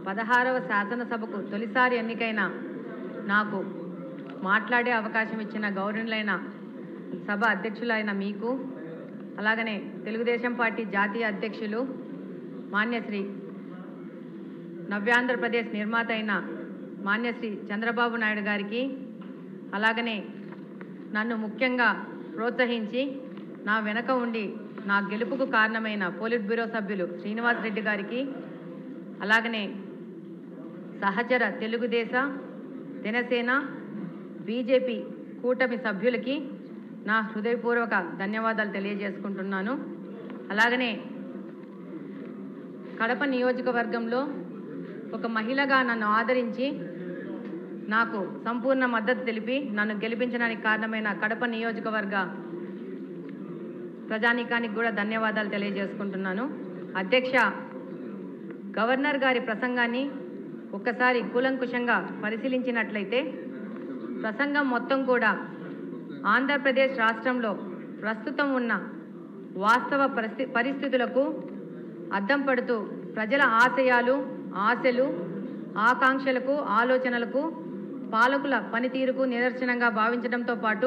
పదహారవ శాసనసభకు తొలిసారి ఎన్నికైన నాకు మాట్లాడే అవకాశం ఇచ్చిన గౌరవులైన సభ అధ్యక్షులైన మీకు అలాగనే తెలుగుదేశం పార్టీ జాతీయ అధ్యక్షులు మాన్యశ్రీ నవ్యాంధ్రప్రదేశ్ నిర్మాత అయిన మాన్యశ్రీ చంద్రబాబు నాయుడు గారికి అలాగనే నన్ను ముఖ్యంగా ప్రోత్సహించి నా వెనక ఉండి నా గెలుపుకు కారణమైన పోలిట్ బ్యూరో సభ్యులు శ్రీనివాస్ రెడ్డి గారికి అలాగనే సహచర తెలుగుదేశ జనసేన బీజేపీ కూటమి సభ్యులకి నా హృదయపూర్వక ధన్యవాదాలు తెలియజేసుకుంటున్నాను అలాగనే కడప నియోజకవర్గంలో ఒక మహిళగా నన్ను ఆదరించి నాకు సంపూర్ణ మద్దతు తెలిపి నన్ను గెలిపించడానికి కారణమైన కడప నియోజకవర్గ ప్రజానీకానికి కూడా ధన్యవాదాలు తెలియజేసుకుంటున్నాను అధ్యక్ష గవర్నర్ గారి ప్రసంగాన్ని ఒక్కసారి కూలంకుషంగా పరిశీలించినట్లయితే ప్రసంగం మొత్తం కూడా ఆంధ్రప్రదేశ్ రాష్ట్రంలో ప్రస్తుతం ఉన్న వాస్తవ పరిస్థి పరిస్థితులకు అద్దం పడుతూ ప్రజల ఆశయాలు ఆశలు ఆకాంక్షలకు ఆలోచనలకు పాలకుల పనితీరుకు నిదర్శనంగా భావించడంతో పాటు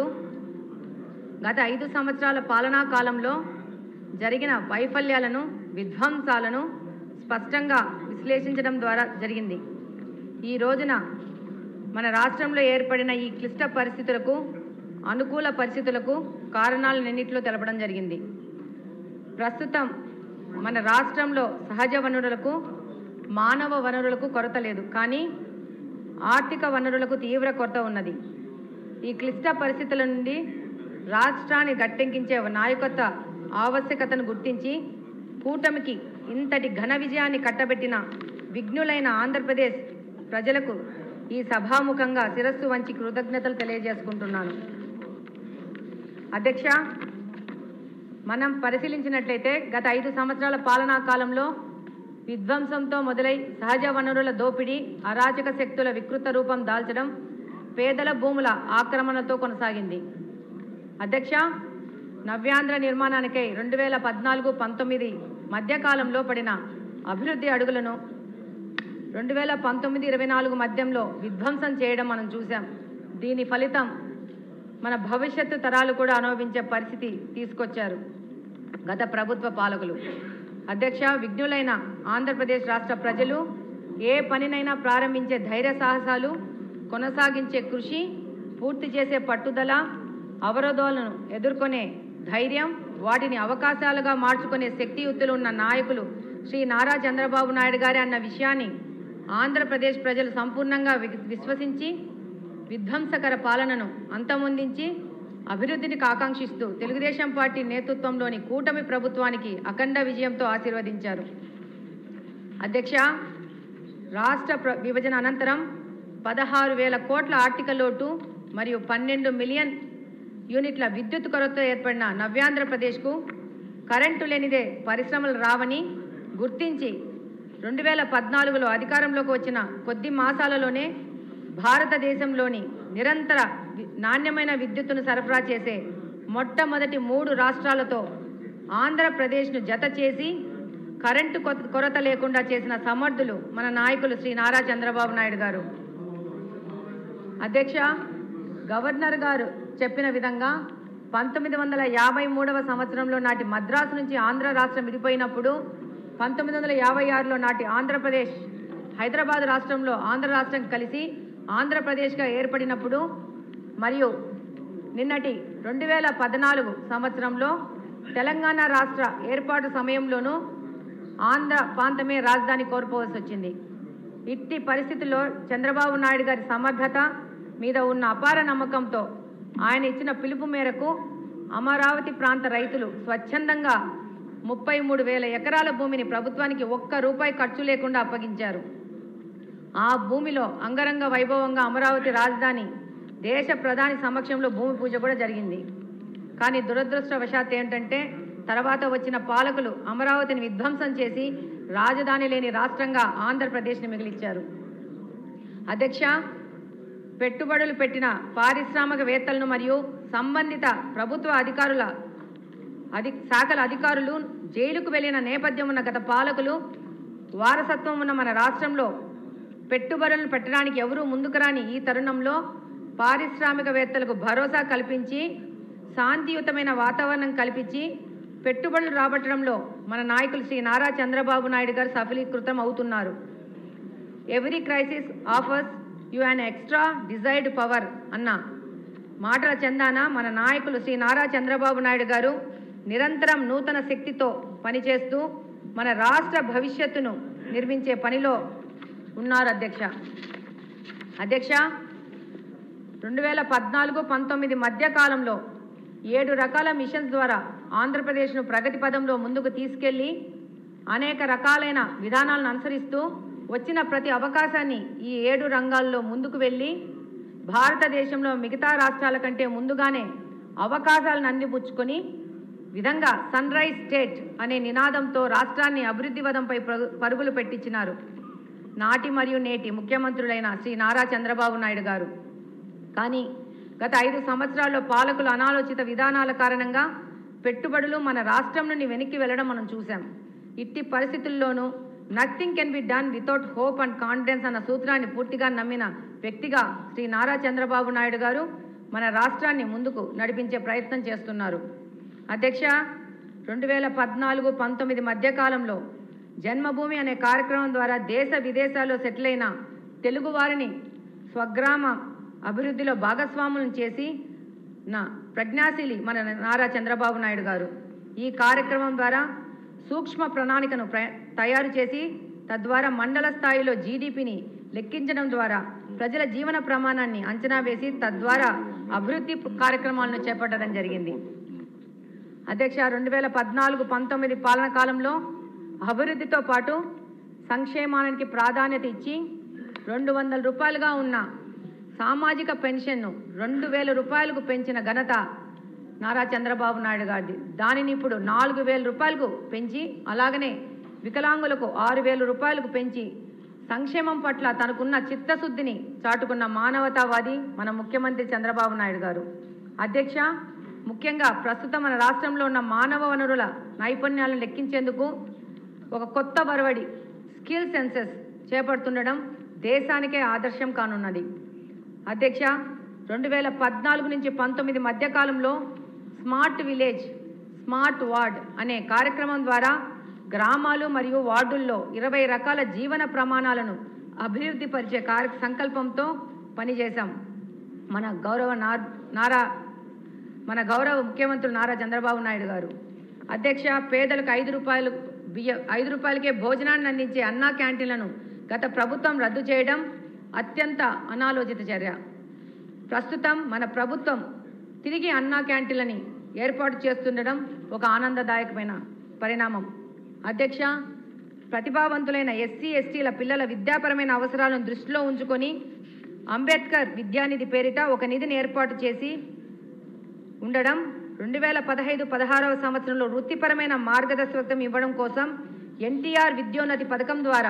గత ఐదు సంవత్సరాల పాలనా కాలంలో జరిగిన వైఫల్యాలను విధ్వంసాలను స్పష్టంగా విశ్లేషించడం ద్వారా జరిగింది ఈ రోజున మన రాష్ట్రంలో ఏర్పడిన ఈ క్లిష్ట పరిస్థితులకు అనుకూల పరిస్థితులకు కారణాలన్నింటిలో తెలపడం జరిగింది ప్రస్తుతం మన రాష్ట్రంలో సహజ వనరులకు మానవ వనరులకు కొరత లేదు కానీ ఆర్థిక వనరులకు తీవ్ర కొరత ఉన్నది ఈ క్లిష్ట పరిస్థితుల నుండి రాష్ట్రాన్ని గట్టెంకించే నాయకత్వ ఆవశ్యకతను గుర్తించి కూటమికి ఇంతటి ఘన విజయాన్ని కట్టబెట్టిన విఘ్నులైన ఆంధ్రప్రదేశ్ ప్రజలకు ఈ సభాముఖంగా శిరస్సు వంచి కృతజ్ఞతలు తెలియజేసుకుంటున్నాను అధ్యక్ష మనం పరిశీలించినట్లయితే గత ఐదు సంవత్సరాల పాలనా కాలంలో విధ్వంసంతో మొదలై సహజ వనరుల దోపిడీ అరాచక శక్తుల వికృత రూపం దాల్చడం పేదల భూముల ఆక్రమణతో కొనసాగింది అధ్యక్ష నవ్యాంధ్ర నిర్మాణానికై రెండు వేల పద్నాలుగు పంతొమ్మిది మధ్యకాలంలో పడిన అభివృద్ధి అడుగులను రెండు వేల పంతొమ్మిది ఇరవై నాలుగు మధ్యంలో విధ్వంసం చేయడం మనం చూసాం దీని ఫలితం మన భవిష్యత్తు తరాలు కూడా అనుభవించే పరిస్థితి తీసుకొచ్చారు గత ప్రభుత్వ పాలకులు అధ్యక్ష విఘ్నులైన ఆంధ్రప్రదేశ్ రాష్ట్ర ప్రజలు ఏ పనినైనా ప్రారంభించే ధైర్య సాహసాలు కొనసాగించే కృషి పూర్తి చేసే పట్టుదల అవరోధాలను ఎదుర్కొనే ధైర్యం వాటిని అవకాశాలుగా మార్చుకునే శక్తియుక్తులు ఉన్న నాయకులు శ్రీ నారా చంద్రబాబు నాయుడు గారి అన్న విషయాన్ని ఆంధ్రప్రదేశ్ ప్రజలు సంపూర్ణంగా వి- విశ్వసించి విధ్వంసకర పాలనను అంతమొందించి అభివృద్ధిని ఆకాంక్షిస్తూ తెలుగుదేశం పార్టీ నేతృత్వంలోని కూటమి ప్రభుత్వానికి అఖండ విజయంతో ఆశీర్వదించారు అధ్యక్ష రాష్ట్ర ప్ర- విభజన అనంతరం పదహారు వేల కోట్ల ఆర్థిక లోటు మరియు పన్నెండు మిలియన్ యూనిట్ల విద్యుత్ కొరత ఏర్పడిన నవ్యాంధ్రప్రదేశ్కు కరెంటు లేనిదే పరిశ్రమలు రావని గుర్తించి రెండు వేల పద్నాలుగులో అధికారంలోకి వచ్చిన కొద్ది మాసాలలోనే భారతదేశంలోని నిరంతర వి- నాణ్యమైన విద్యుత్తును సరఫరా చేసే మొట్టమొదటి మూడు రాష్ట్రాలతో ఆంధ్రప్రదేశ్ను జత చేసి కరెంటు కొ- కొరత లేకుండా చేసిన సమర్థులు మన నాయకులు శ్రీ నారా చంద్రబాబు నాయుడు గారు అధ్యక్ష గవర్నర్ గారు చెప్పిన విధంగా పంతొమ్మిది వందల యాభై మూడవ సంవత్సరంలో నాటి మద్రాసు నుంచి ఆంధ్ర రాష్ట్రం విడిపోయినప్పుడు పంతొమ్మిది వందల యాభై ఆరులో నాటి ఆంధ్రప్రదేశ్ హైదరాబాద్ రాష్ట్రంలో ఆంధ్ర రాష్ట్రం కలిసి ఆంధ్రప్రదేశ్గా ఏర్పడినప్పుడు మరియు నిన్నటి రెండు వేల పద్నాలుగు సంవత్సరంలో తెలంగాణ రాష్ట్ర ఏర్పాటు సమయంలోనూ ఆంధ్ర ప్రాంతమే రాజధాని కోల్పోవలసి వచ్చింది ఇట్టి పరిస్థితుల్లో చంద్రబాబు నాయుడు గారి సమర్థత మీద ఉన్న అపార నమ్మకంతో ఆయన ఇచ్చిన పిలుపు మేరకు అమరావతి ప్రాంత రైతులు స్వచ్ఛందంగా ముప్పై మూడు వేల ఎకరాల భూమిని ప్రభుత్వానికి ఒక్క రూపాయి ఖర్చు లేకుండా అప్పగించారు ఆ భూమిలో అంగరంగ వైభవంగా అమరావతి రాజధాని దేశ ప్రధాని సమక్షంలో భూమి పూజ కూడా జరిగింది కానీ దురదృష్టవశాత్ ఏంటంటే తర్వాత వచ్చిన పాలకులు అమరావతిని విధ్వంసం చేసి రాజధాని లేని రాష్ట్రంగా ఆంధ్రప్రదేశ్ని మిగిలిచ్చారు అధ్యక్ష పెట్టుబడులు పెట్టిన పారిశ్రామికవేత్తలను మరియు సంబంధిత ప్రభుత్వ అధికారుల అధి శాఖల అధికారులు జైలుకు వెళ్లిన నేపథ్యం ఉన్న గత పాలకులు వారసత్వం ఉన్న మన రాష్ట్రంలో పెట్టుబడులను పెట్టడానికి ఎవరూ ముందుకు రాని ఈ తరుణంలో పారిశ్రామికవేత్తలకు భరోసా కల్పించి శాంతియుతమైన వాతావరణం కల్పించి పెట్టుబడులు రాబట్టడంలో మన నాయకులు శ్రీ నారా చంద్రబాబు నాయుడు గారు సఫలీకృతం అవుతున్నారు every crisis offers you an extra desired power అన్న మాటల చందాన మన నాయకులు శ్రీ నారా చంద్రబాబు నాయుడు గారు నిరంతరం నూతన శక్తితో పనిచేస్తూ మన రాష్ట్ర భవిష్యత్తును నిర్మించే పనిలో ఉన్నారు అధ్యక్ష అధ్యక్ష రెండు వేల పద్నాలుగు పంతొమ్మిది మధ్య కాలంలో ఏడు రకాల మిషన్స్ ద్వారా ఆంధ్రప్రదేశ్ను ప్రగతి పదంలో ముందుకు తీసుకెళ్లి అనేక రకాలైన విధానాలను అనుసరిస్తూ వచ్చిన ప్రతి అవకాశాన్ని ఈ ఏడు రంగాల్లో ముందుకు వెళ్ళి భారతదేశంలో మిగతా రాష్ట్రాల కంటే ముందుగానే అవకాశాలను అందిపుచ్చుకొని విధంగా సన్ రైజ్ స్టేట్ అనే నినాదంతో రాష్ట్రాన్ని అభివృద్ధి వదంపై పరు- పరుగులు పెట్టించినారు నాటి మరియు నేటి ముఖ్యమంత్రులైన శ్రీ నారా చంద్రబాబు నాయుడు గారు కానీ గత ఐదు సంవత్సరాల్లో పాలకుల అనాలోచిత విధానాల కారణంగా పెట్టుబడులు మన రాష్ట్రం నుండి వెనక్కి వెళ్ళడం మనం చూసాం ఇట్టి పరిస్థితుల్లోనూ nothing can be done without hope and confidence అన్న సూత్రాన్ని పూర్తిగా నమ్మిన వ్యక్తిగా శ్రీ నారా చంద్రబాబు నాయుడు గారు మన రాష్ట్రాన్ని ముందుకు నడిపించే ప్రయత్నం చేస్తున్నారు అధ్యక్ష రెండు వేల పద్నాలుగు పంతొమ్మిది మధ్యకాలంలో జన్మభూమి అనే కార్యక్రమం ద్వారా దేశ విదేశాల్లో సెటిల్ అయిన తెలుగువారిని స్వగ్రామ అభివృద్ధిలో భాగస్వాములను చేసి నా ప్రజ్ఞాశీలి మన నారా చంద్రబాబు నాయుడు గారు ఈ కార్యక్రమం ద్వారా సూక్ష్మ ప్రణాళికను ప్ర తయారు చేసి తద్వారా మండల స్థాయిలో జీడిపిని లెక్కించడం ద్వారా ప్రజల జీవన ప్రమాణాన్ని అంచనా వేసి తద్వారా అభివృద్ధి కార్యక్రమాలను చేపట్టడం జరిగింది అధ్యక్ష రెండు వేల పద్నాలుగు పంతొమ్మిది పాలన కాలంలో అభివృద్ధితో పాటు సంక్షేమానికి ప్రాధాన్యత ఇచ్చి రెండు వందల రూపాయలుగా ఉన్న సామాజిక పెన్షన్ను రెండు వేల రూపాయలకు పెంచిన ఘనత నారా చంద్రబాబు నాయుడు గారిది దానిని ఇప్పుడు నాలుగు వేల రూపాయలకు పెంచి అలాగనే వికలాంగులకు ఆరు వేల రూపాయలకు పెంచి సంక్షేమం పట్ల తనకున్న చిత్తశుద్ధిని చాటుకున్న మానవతావాది మన ముఖ్యమంత్రి చంద్రబాబు నాయుడు గారు అధ్యక్ష ముఖ్యంగా ప్రస్తుతం మన రాష్ట్రంలో ఉన్న మానవ వనరుల నైపుణ్యాలను లెక్కించేందుకు ఒక కొత్త బరవడి స్కిల్ సెన్సెస్ చేపడుతుండడం దేశానికే ఆదర్శం కానున్నది అధ్యక్ష రెండు వేల పద్నాలుగు నుంచి పంతొమ్మిది మధ్యకాలంలో స్మార్ట్ విలేజ్ స్మార్ట్ వార్డ్ అనే కార్యక్రమం ద్వారా గ్రామాలు మరియు వార్డుల్లో ఇరవై రకాల జీవన ప్రమాణాలను అభివృద్ధి పరిచే కార్య సంకల్పంతో పనిచేశాం మన గౌరవ నార్ నారా మన గౌరవ ముఖ్యమంత్రి నారా చంద్రబాబు నాయుడు గారు అధ్యక్ష పేదలకు ఐదు రూపాయలు బియ్య ఐదు రూపాయలకే భోజనాన్ని అందించే అన్నా క్యాంటీన్లను గత ప్రభుత్వం రద్దు చేయడం అత్యంత అనాలోచిత చర్య ప్రస్తుతం మన ప్రభుత్వం తిరిగి అన్నా క్యాంటీన్లని ఏర్పాటు చేస్తుండడం ఒక ఆనందదాయకమైన పరిణామం అధ్యక్ష ప్రతిభావంతులైన ఎస్సీ ఎస్టీల పిల్లల విద్యాపరమైన అవసరాలను దృష్టిలో ఉంచుకొని అంబేద్కర్ విద్యానిధి పేరిట ఒక నిధిని ఏర్పాటు చేసి ఉండడం రెండు వేల పదహైదు పదహారవ సంవత్సరంలో వృత్తిపరమైన మార్గదర్శకత్వం ఇవ్వడం కోసం ఎన్టీఆర్ విద్యోన్నతి పథకం ద్వారా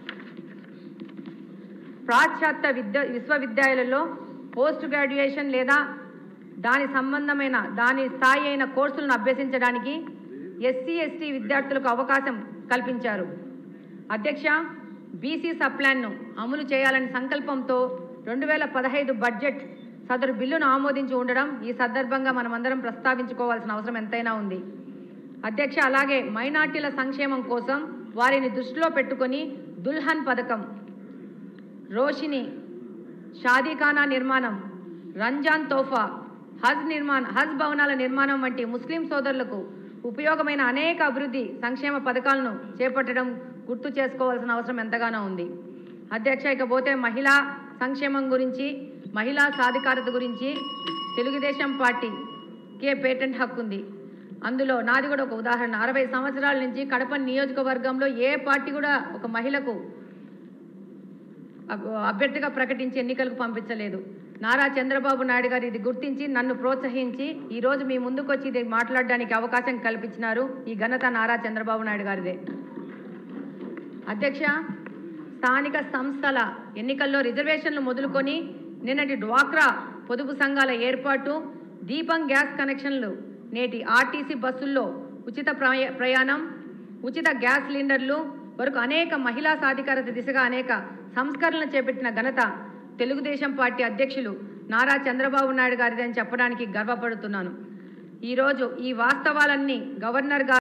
పాశ్చాత్య విద్య విశ్వవిద్యాలయాలలో పోస్ట్ గ్రాడ్యుయేషన్ లేదా దాని సంబంధమైన దాని స్థాయి అయిన కోర్సులను అభ్యసించడానికి ఎస్సీ ఎస్టీ విద్యార్థులకు అవకాశం కల్పించారు అధ్యక్ష బీసీ సప్లాన్ను అమలు చేయాలని సంకల్పంతో రెండు వేల పదహైదు బడ్జెట్ సదరు బిల్లును ఆమోదించి ఉండడం ఈ సందర్భంగా మనమందరం ప్రస్తావించుకోవాల్సిన అవసరం ఎంతైనా ఉంది అధ్యక్ష అలాగే మైనార్టీల సంక్షేమం కోసం వారిని దృష్టిలో పెట్టుకొని దుల్హన్ పథకం రోషిని షాదీఖానా నిర్మాణం రంజాన్ తోఫా హజ్ నిర్మాణ హజ్ భవనాల నిర్మాణం వంటి ముస్లిం సోదరులకు ఉపయోగమైన అనేక అభివృద్ధి సంక్షేమ పథకాలను చేపట్టడం గుర్తు చేసుకోవాల్సిన అవసరం ఎంతగానో ఉంది అధ్యక్ష ఇకపోతే మహిళా సంక్షేమం గురించి మహిళా సాధికారత గురించి తెలుగుదేశం పార్టీకే పేటెంట్ హక్కు ఉంది అందులో నాది కూడా ఒక ఉదాహరణ అరవై సంవత్సరాల నుంచి కడప నియోజకవర్గంలో ఏ పార్టీ కూడా ఒక మహిళకు అబ్- అభ్యర్థిగా ప్రకటించి ఎన్నికలకు పంపించలేదు నారా చంద్రబాబు నాయుడు గారు ఇది గుర్తించి నన్ను ప్రోత్సహించి ఈ రోజు మీ ముందుకు వచ్చి ఇది మాట్లాడడానికి అవకాశం కల్పించినారు ఈ ఘనత నారా చంద్రబాబు నాయుడు గారిదే అధ్యక్ష స్థానిక సంస్థల ఎన్నికల్లో రిజర్వేషన్లు మొదలుకొని నిన్నటి డ్వాక్రా పొదుపు సంఘాల ఏర్పాటు దీపం గ్యాస్ కనెక్షన్లు నేటి ఆర్టీసీ బస్సుల్లో ఉచిత ప్రయ- ప్రయాణం ఉచిత గ్యాస్ సిలిండర్లు వరకు అనేక మహిళా సాధికారత దిశగా అనేక సంస్కరణలు చేపట్టిన ఘనత తెలుగుదేశం పార్టీ అధ్యక్షులు నారా చంద్రబాబు నాయుడు గారిదని చెప్పడానికి గర్వపడుతున్నాను ఈరోజు ఈ వాస్తవాలన్నీ గవర్నర్ గారు